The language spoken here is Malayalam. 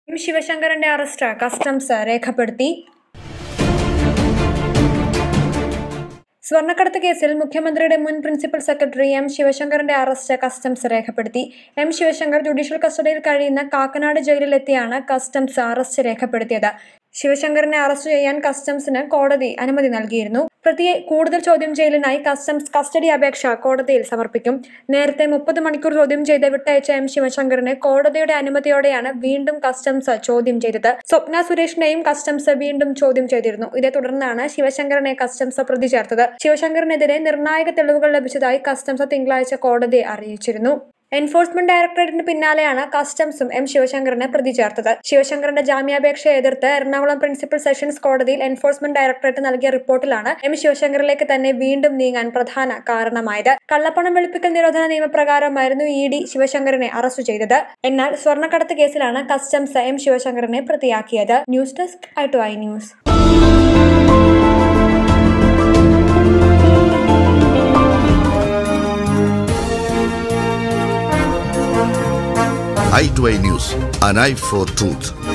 എം ശിവശങ്കരന്റെ അറസ്റ്റ് കസ്റ്റംസ് രേഖപ്പെടുത്തി സ്വർണ്ണക്കടത്ത് കേസിൽ മുഖ്യമന്ത്രിയുടെ മുൻ പ്രിൻസിപ്പൽ സെക്രട്ടറി എം ശിവശങ്കറിന്റെ അറസ്റ്റ് കസ്റ്റംസ് രേഖപ്പെടുത്തി എം ശിവശങ്കർ ജുഡീഷ്യൽ കസ്റ്റഡിയിൽ കഴിയുന്ന കാക്കനാട് ജയിലിലെത്തിയാണ് കസ്റ്റംസ് അറസ്റ്റ് രേഖപ്പെടുത്തിയത് ശിവശങ്കറിനെ അറസ്റ്റ് ചെയ്യാൻ കസ്റ്റംസിന് കോടതി അനുമതി നൽകിയിരുന്നു പ്രതിയെ കൂടുതൽ ചോദ്യം ചെയ്യലിനായി കസ്റ്റംസ് കസ്റ്റഡി അപേക്ഷ കോടതിയിൽ സമർപ്പിക്കും നേരത്തെ മുപ്പത് മണിക്കൂർ ചോദ്യം ചെയ്ത് വിട്ടയച്ച എം ശിവശങ്കറിനെ കോടതിയുടെ അനുമതിയോടെയാണ് വീണ്ടും കസ്റ്റംസ് ചോദ്യം ചെയ്തത് സ്വപ്ന സുരേഷിനെയും കസ്റ്റംസ് വീണ്ടും ചോദ്യം ചെയ്തിരുന്നു ഇതേ തുടർന്നാണ് ശിവശങ്കറിനെ കസ്റ്റംസ് പ്രതി ചേർത്തത് ശിവശങ്കറിനെതിരെ നിർണായക തെളിവുകൾ ലഭിച്ചതായി കസ്റ്റംസ് തിങ്കളാഴ്ച കോടതിയെ അറിയിച്ചിരുന്നു എൻഫോഴ്സ്മെന്റ് ഡയറക്ടറേറ്റിന് പിന്നാലെയാണ് കസ്റ്റംസും എം ശിവശങ്കറിനെ പ്രതി ചേർത്തത് ശിവശങ്കറിന്റെ ജാമ്യാപേക്ഷയെ എതിർത്ത് എറണാകുളം പ്രിൻസിപ്പൽ സെഷൻസ് കോടതിയിൽ എൻഫോഴ്സ്മെന്റ് ഡയറക്ടറേറ്റ് നൽകിയ റിപ്പോർട്ടിലാണ് എം ശിവശങ്കറിലേക്ക് തന്നെ വീണ്ടും നീങ്ങാൻ പ്രധാന കാരണമായത് കള്ളപ്പണം വെളുപ്പിക്കൽ നിരോധന നിയമപ്രകാരമായിരുന്നു ഇ ഡി ശിവശങ്കറിനെ അറസ്റ്റ് ചെയ്തത് എന്നാൽ സ്വർണ്ണക്കടത്ത് കേസിലാണ് കസ്റ്റംസ് എം ശിവശങ്കറിനെ പ്രതിയാക്കിയത് news desk I two I news i2i News, an eye for truth.